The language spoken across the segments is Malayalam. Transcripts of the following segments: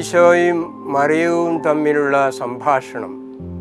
ഈശോയും മറിയവും തമ്മിലുള്ള സംഭാഷണം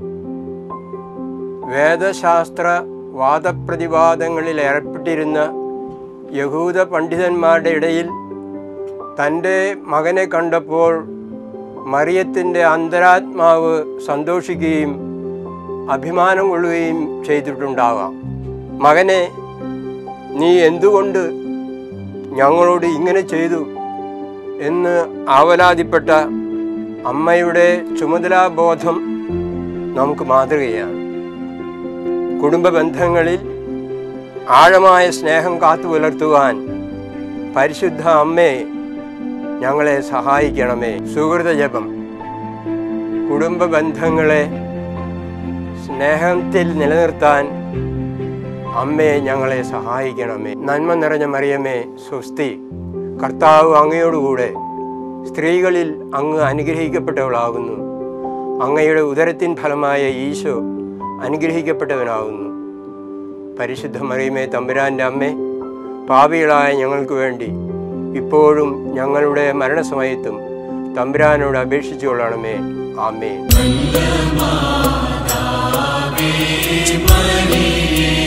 വേദശാസ്ത്ര വാദപ്രതിവാദങ്ങളിൽ ഏർപ്പെട്ടിരുന്ന യഹൂദ പണ്ഡിതന്മാരുടെ ഇടയിൽ തൻ്റെ മകനെ കണ്ടപ്പോൾ മറിയത്തിൻ്റെ അന്തരാത്മാവ് സന്തോഷിക്കുകയും അഭിമാനം കൊള്ളുകയും ചെയ്തിട്ടുണ്ടാകാം മകനെ നീ എന്തുകൊണ്ട് ഞങ്ങളോട് ഇങ്ങനെ ചെയ്തു എന്ന് ആവലാതിപ്പെട്ട അമ്മയുടെ ചുമതലാബോധം നമുക്ക് മാതൃകയാണ് കുടുംബ ബന്ധങ്ങളിൽ ആഴമായ സ്നേഹം കാത്തു പുലർത്തുവാൻ പരിശുദ്ധ അമ്മേ ഞങ്ങളെ സഹായിക്കണമേ സുഹൃത ജപം കുടുംബ ബന്ധങ്ങളെ സ്നേഹത്തിൽ നിലനിർത്താൻ അമ്മേ ഞങ്ങളെ സഹായിക്കണമേ നന്മ നിറഞ്ഞ മറിയമേ സ്വസ്തി കർത്താവ് അങ്ങയോടുകൂടെ സ്ത്രീകളിൽ അങ്ങ് അനുഗ്രഹിക്കപ്പെട്ടവളാകുന്നു അങ്ങയുടെ ഉദരത്തിൻ ഫലമായ ഈശോ അനുഗ്രഹിക്കപ്പെട്ടവനാകുന്നു പരിശുദ്ധ മറിയമേ തമ്പുരാൻ്റെ അമ്മേ പാപികളായ ഞങ്ങൾക്ക് വേണ്ടി ഇപ്പോഴും ഞങ്ങളുടെ മരണസമയത്തും തമ്പുരാനോട് അപേക്ഷിച്ചു കൊള്ളണമേ ആമേ മരിയേ